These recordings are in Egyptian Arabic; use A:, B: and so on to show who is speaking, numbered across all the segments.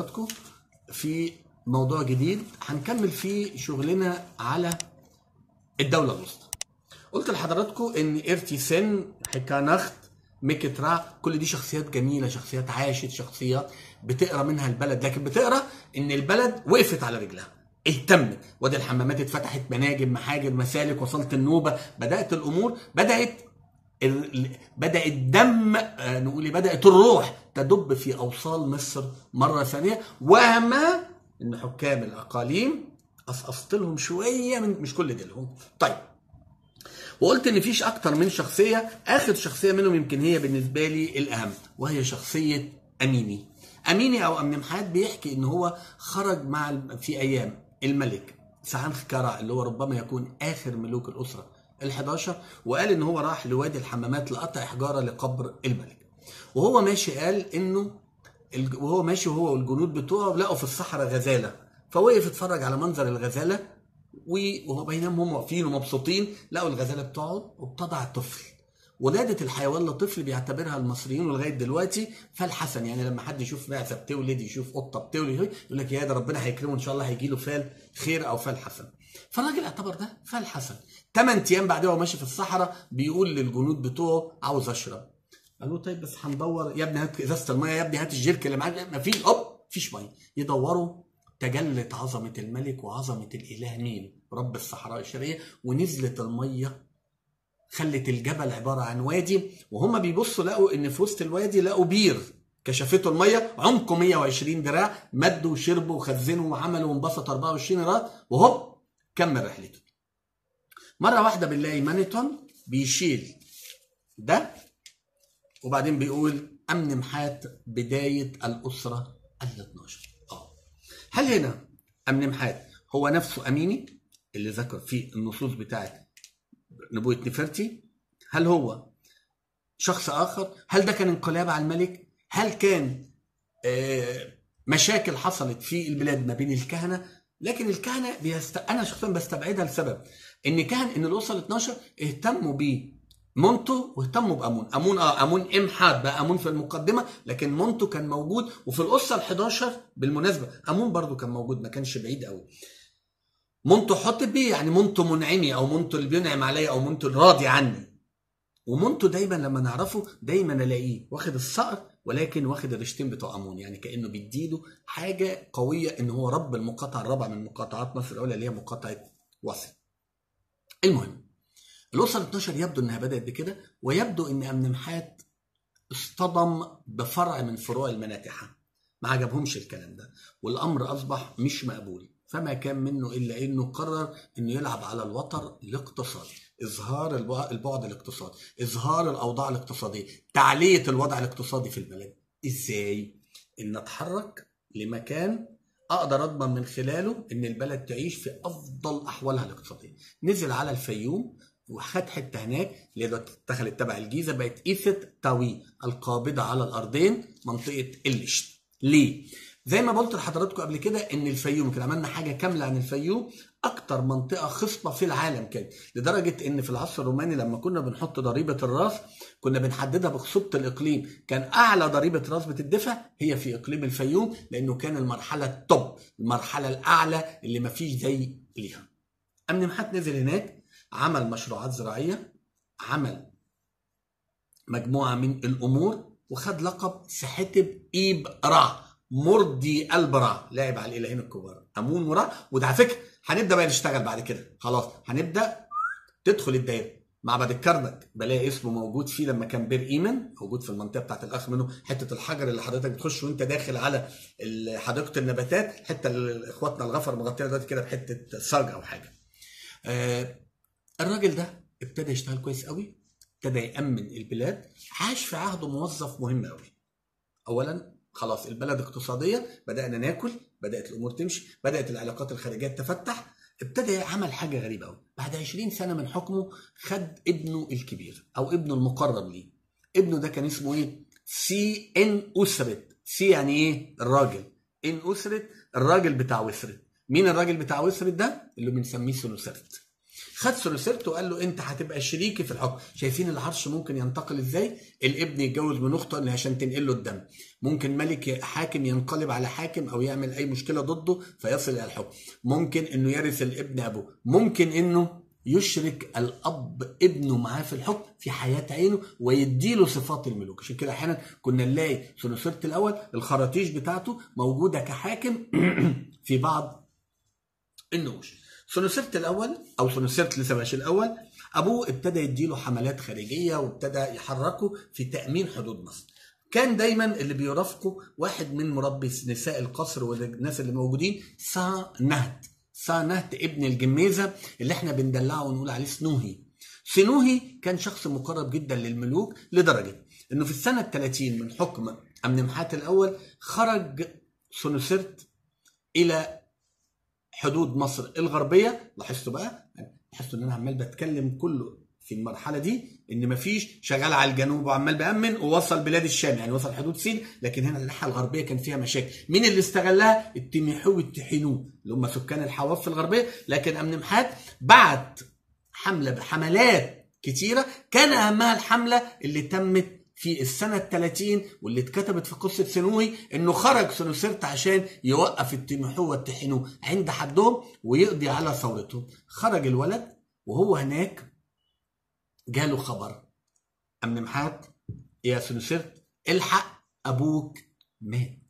A: حضراتكم في موضوع جديد هنكمل فيه شغلنا على الدولة الوسطى قلت لحضراتكم ان ايرتي سن حكانخت ميكترا كل دي شخصيات جميلة شخصيات عاشت شخصيات بتقرا منها البلد لكن بتقرا ان البلد وقفت على رجلها اهتمت وادي الحمامات اتفتحت مناجم محاجر مسالك وصلت النوبة بدأت الأمور بدأت ال- بدأ الدم آه، نقول إيه، بدأت الروح تدب في أوصال مصر مرة ثانية وما إن حكام الأقاليم قصقصت لهم شوية من مش كل ديلهم طيب وقلت ان فيش اكتر من شخصيه اخر شخصيه منهم يمكن هي بالنسبه لي الاهم وهي شخصيه اميني اميني او امنمحات بيحكي ان هو خرج مع الم- في ايام الملك سعنخ كرع اللي هو ربما يكون اخر ملوك الاسره ال11 وقال ان هو راح لوادي الحمامات لقطع حجاره لقبر الملك وهو ماشي قال انه الج- وهو ماشي وهو والجنود بتوعه لقوا في الصحراء غزاله فوقف اتفرج على منظر الغزاله و- وهو بينما هم واقفين ومبسوطين لقوا الغزاله بتقعد وبتضع طفل ولادة الحيوان لطفل بيعتبرها المصريين ولغايه دلوقتي فالحسن يعني لما حد يشوف معزه بتولد يشوف قطه بتولد يقول لك يا ده ربنا هيكرمه ان شاء الله هيجي له فال خير او فال حسن فالراجل اعتبر ده فال حسن ثمان ايام بعدها وهو ماشي في الصحراء بيقول للجنود بتوعه عاوز اشرب قالوا طيب بس هندور يا ابني هات ازازه الميه يا ابني هات الجيرك اللي معاك ما فيش اوب مفيش ميه يدوروا تجلت عظمه الملك وعظمه الاله مين رب الصحراء الشرقيه ونزلت الميه خلت الجبل عباره عن وادي وهم بيبصوا لقوا ان في وسط الوادي لقوا بير كشفته الميه عمقه 120 دراع مدوا وشربوا وخزنوا وعملوا وانبسطوا 24 رات وهوب كمل رحلته مره واحده بنلاقي مانيتون بيشيل ده وبعدين بيقول امن محات بدايه الاسره ال 12 اه هل هنا امن محات هو نفسه اميني اللي ذكر في النصوص بتاعت نبوة نفرتي هل هو شخص آخر هل ده كان انقلاب على الملك هل كان آه، مشاكل حصلت في البلاد ما بين الكهنة لكن الكهنة بيست... أنا شخصيا بستبعدها لسبب إن كان إن الأسرة ال 12 اهتموا بيه مونتو واهتموا بامون امون اه امون امحاد بقى امون في المقدمه لكن مونتو كان موجود وفي الاسره ال 11 بالمناسبه امون برضو كان موجود ما كانش بعيد قوي مونتو حطت بيه يعني مونتو منعمي او مونتو اللي بينعم عليا او مونتو الراضي عني ومونتو دايما لما نعرفه دايما الاقيه واخد الصقر ولكن واخد الرشتين بتوع امون يعني كانه بيديله حاجه قويه ان هو رب المقاطعه الرابعه من مقاطعات مصر الاولى اللي هي مقاطعه وصل. المهم الاسره ال 12 يبدو انها بدات بكده ويبدو ان امنمحات اصطدم بفرع من فروع المناتحه ما عجبهمش الكلام ده والامر اصبح مش مقبول فما كان منه الا انه قرر انه يلعب على الوتر الاقتصادي اظهار البع- البعد الاقتصادي اظهار الاوضاع الاقتصاديه تعليه الوضع الاقتصادي في البلد ازاي ان اتحرك لمكان اقدر اضمن من خلاله ان البلد تعيش في افضل احوالها الاقتصاديه نزل على الفيوم وخد حته هناك اللي هي دلوقتي اتخذت تبع الجيزه بقت ايثت تاوي القابضه على الارضين منطقه اللشت ليه؟ زي ما قلت لحضراتكم قبل كده ان الفيوم كنا عملنا حاجه كامله عن الفيوم اكتر منطقه خصبه في العالم كانت لدرجه ان في العصر الروماني لما كنا بنحط ضريبه الراس كنا بنحددها بخصوبه الاقليم كان اعلى ضريبه راس بتدفع هي في اقليم الفيوم لانه كان المرحله التوب المرحله الاعلى اللي ما فيش زي ليها امن محات نزل هناك عمل مشروعات زراعيه عمل مجموعه من الامور وخد لقب سحتب ايب رع مرضي البرع لاعب على الالهين الكبار امون ورع وده على فكره هنبدا بقى نشتغل بعد كده خلاص هنبدا تدخل الدايره معبد الكرنك بلاقي اسمه موجود فيه لما كان بير ايمن موجود في المنطقه بتاعت الاخ منه حته الحجر اللي حضرتك بتخش وانت داخل على ال- حديقه النباتات الحته اللي اخواتنا الغفر مغطيها دلوقتي كده بحته صاج او حاجه آه الراجل ده ابتدى يشتغل كويس قوي ابتدى يامن البلاد عاش في عهده موظف مهم قوي اولا خلاص البلد اقتصاديا بدانا ناكل بدات الامور تمشي بدات العلاقات الخارجيه تفتح ابتدى عمل حاجه غريبه قوي بعد 20 سنه من حكمه خد ابنه الكبير او ابنه المقرب ليه ابنه ده كان اسمه ايه سي ان اسرت سي يعني ايه الراجل ان اسرت الراجل بتاع وسرت مين الراجل بتاع وسرت ده اللي بنسميه سنوسرت خد سونوسرت وقال له انت هتبقى شريكي في الحكم شايفين العرش ممكن ينتقل ازاي الابن يتجوز من اخته عشان تنقل له الدم ممكن ملك حاكم ينقلب على حاكم او يعمل اي مشكله ضده فيصل الى الحكم ممكن انه يرث الابن ابوه ممكن انه يشرك الاب ابنه معاه في الحكم في حياه عينه ويديله صفات الملوك عشان كده احيانا كنا نلاقي سونوسرت الاول الخراطيش بتاعته موجوده كحاكم في بعض النوش سونوسرت الاول او سونوسرت لسه ماشي الاول ابوه ابتدى يديله حملات خارجيه وابتدى يحركه في تامين حدود مصر كان دايما اللي بيرافقه واحد من مربي نساء القصر والناس اللي موجودين سا نهد سا نهد ابن الجميزه اللي احنا بندلعه ونقول عليه سنوهي سنوهي كان شخص مقرب جدا للملوك لدرجه انه في السنه 30 من حكم امنمحات الاول خرج سونوسرت الى حدود مصر الغربيه لاحظتوا بقى لاحظتوا ان انا عمال بتكلم كله في المرحله دي ان مفيش شغال على الجنوب وعمال بامن ووصل بلاد الشام يعني وصل حدود سين لكن هنا الناحيه الغربيه كان فيها مشاكل مين اللي استغلها التميحو والتحينو اللي هم سكان الحواف الغربيه لكن امنمحات بعت حمله بحملات كتيره كان اهمها الحمله اللي تمت في السنة الثلاثين واللي اتكتبت في قصة سنوي انه خرج سنوسرت عشان يوقف التمحو والتحينو عند حدهم ويقضي على ثورتهم خرج الولد وهو هناك جاله خبر أمنمحات يا سنوسرت الحق أبوك مات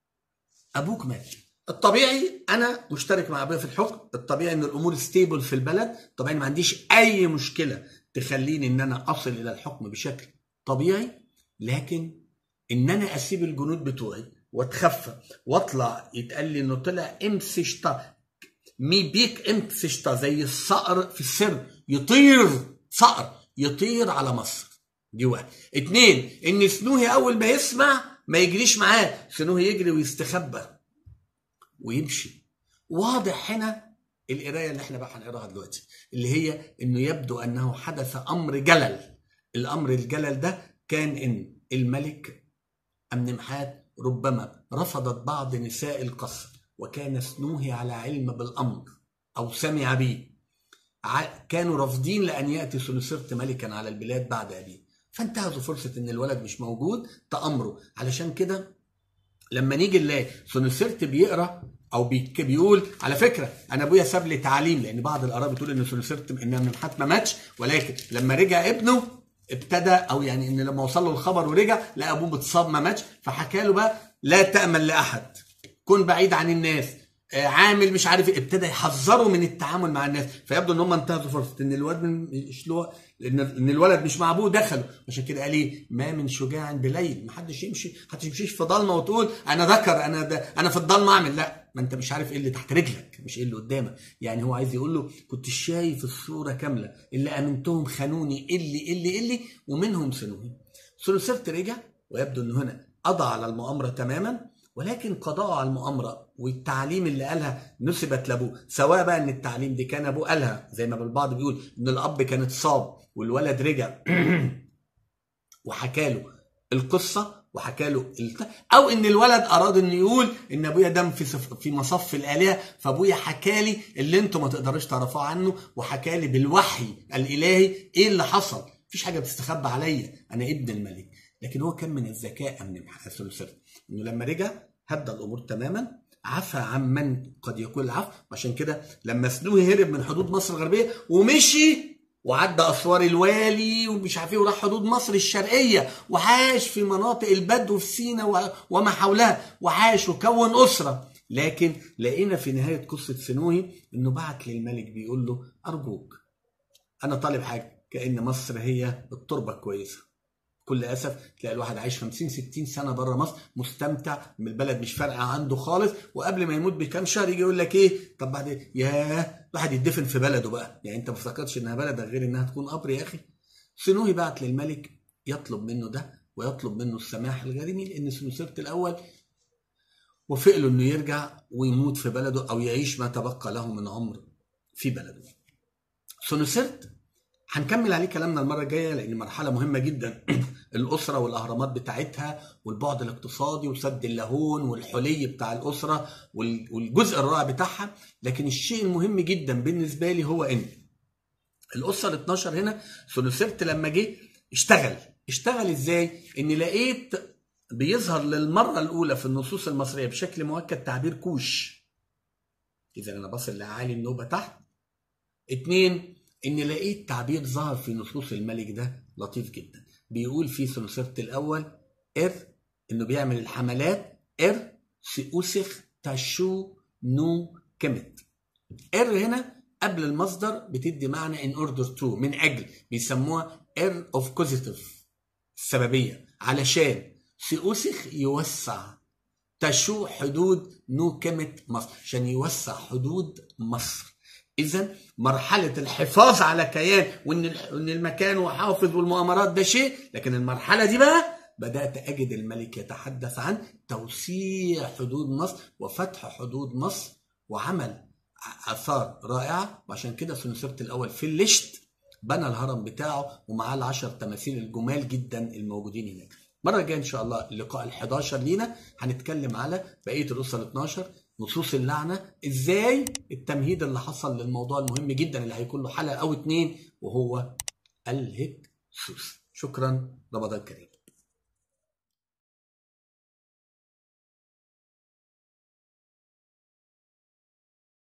A: أبوك مات الطبيعي أنا مشترك مع أبويا في الحكم الطبيعي إن الأمور ستيبل في البلد طبيعي ما عنديش أي مشكلة تخليني إن أنا أصل إلى الحكم بشكل طبيعي لكن إن أنا أسيب الجنود بتوعي واتخفى واطلع يتقال لي انه طلع امسشتا مي بيك امسشتا زي الصقر في السر يطير صقر يطير على مصر دي واحد اتنين ان سنوهي اول ما يسمع ما يجريش معاه سنوهي يجري ويستخبى ويمشي واضح هنا القرايه اللي احنا بقى هنقراها دلوقتي اللي هي انه يبدو انه حدث امر جلل الامر الجلل ده كان ان الملك امنمحات ربما رفضت بعض نساء القصر وكان سنوهي على علم بالامر او سمع به كانوا رافضين لان ياتي سنوسرت ملكا على البلاد بعد ابيه فانتهزوا فرصه ان الولد مش موجود تامروا علشان كده لما نيجي نلاقي سنوسرت بيقرا او بيقول على فكره انا ابويا ساب لي تعليم لان بعض الاراء بتقول ان سنوسرت ان امنمحات ما ماتش ولكن لما رجع ابنه ابتدى او يعني ان لما وصل له الخبر ورجع لقى ابوه متصاب ما ماتش فحكى له بقى لا تامن لاحد كن بعيد عن الناس عامل مش عارف ابتدى يحذره من التعامل مع الناس فيبدو ان هم انتهزوا فرصه ان الواد مش له ان الولد مش مع ابوه دخلوا عشان كده قال ايه ما من شجاع بليل ما حدش يمشي حدش يمشيش في ضلمه وتقول انا ذكر انا ده انا في الضلمه اعمل لا ما انت مش عارف ايه اللي تحت رجلك مش ايه اللي قدامك يعني هو عايز يقول له كنت شايف الصوره كامله اللي امنتهم خانوني اللي اللي اللي ومنهم سنوهي سلوسرت رجع ويبدو انه هنا قضى على المؤامره تماما ولكن قضاء على المؤامرة والتعليم اللي قالها نسبت لابوه سواء بقى ان التعليم دي كان ابوه قالها زي ما البعض بيقول ان الاب كان اتصاب والولد رجع وحكى له القصة وحكى له الت... او ان الولد اراد انه يقول ان ابويا دم في صف... في مصف الالهه فابويا حكى لي اللي انتم ما تقدروش تعرفوه عنه وحكى لي بالوحي الالهي ايه اللي حصل مفيش حاجه بتستخبى عليا انا ابن الملك لكن هو كان من الذكاء من سلسلة انه لما رجع هدى الامور تماما عفى عمن قد يكون العفو عشان كده لما سنوهي هرب من حدود مصر الغربيه ومشي وعدى اسوار الوالي ومش عارف ايه وراح حدود مصر الشرقيه وعاش في مناطق البدو في سينا وما حولها وعاش وكون اسره لكن لقينا في نهايه قصه سنوهي انه بعت للملك بيقول له ارجوك انا طالب حاجه كان مصر هي التربه الكويسه بكل اسف تلاقي الواحد عايش 50 60 سنه بره مصر مستمتع من البلد مش فارقه عنده خالص وقبل ما يموت بكام شهر يجي يقول لك ايه طب بعد ياه الواحد يدفن في بلده بقى يعني انت ما افتكرتش انها بلدك غير انها تكون قبر يا اخي سنوهي بعت للملك يطلب منه ده ويطلب منه السماح الجريمي لان سنوسرت الاول وافق له انه يرجع ويموت في بلده او يعيش ما تبقى له من عمر في بلده سنوسرت هنكمل عليه كلامنا المره الجايه لان مرحله مهمه جدا الاسره والاهرامات بتاعتها والبعد الاقتصادي وسد اللاهون والحلي بتاع الاسره والجزء الرائع بتاعها لكن الشيء المهم جدا بالنسبه لي هو ان الاسره ال 12 هنا سونوسرت لما جه اشتغل اشتغل ازاي ان لقيت بيظهر للمره الاولى في النصوص المصريه بشكل مؤكد تعبير كوش اذا انا بصل لاعالي النوبه تحت اتنين ان لقيت تعبير ظهر في نصوص الملك ده لطيف جدا بيقول في سنسرت الاول ار انه بيعمل الحملات ار سيوسخ تشو نو كمت ار هنا قبل المصدر بتدي معنى in order to من اجل بيسموها ار اوف كوزيتيف السببيه علشان سيوسخ يوسع تشو حدود نو كمت مصر عشان يوسع حدود مصر اذا مرحله الحفاظ على كيان وان ان المكان وحافظ والمؤامرات ده شيء لكن المرحله دي بقى بدات اجد الملك يتحدث عن توسيع حدود مصر وفتح حدود مصر وعمل اثار رائعه وعشان كده سنسرت الاول في الليشت بنى الهرم بتاعه ومعاه العشر تماثيل الجمال جدا الموجودين هناك المره الجايه ان شاء الله اللقاء ال11 لينا هنتكلم على بقيه الاسره ال12 نصوص اللعنه ازاي التمهيد اللي حصل للموضوع المهم جدا اللي هيكون له حلقه او اتنين وهو الهكسوس شكرا رمضان كريم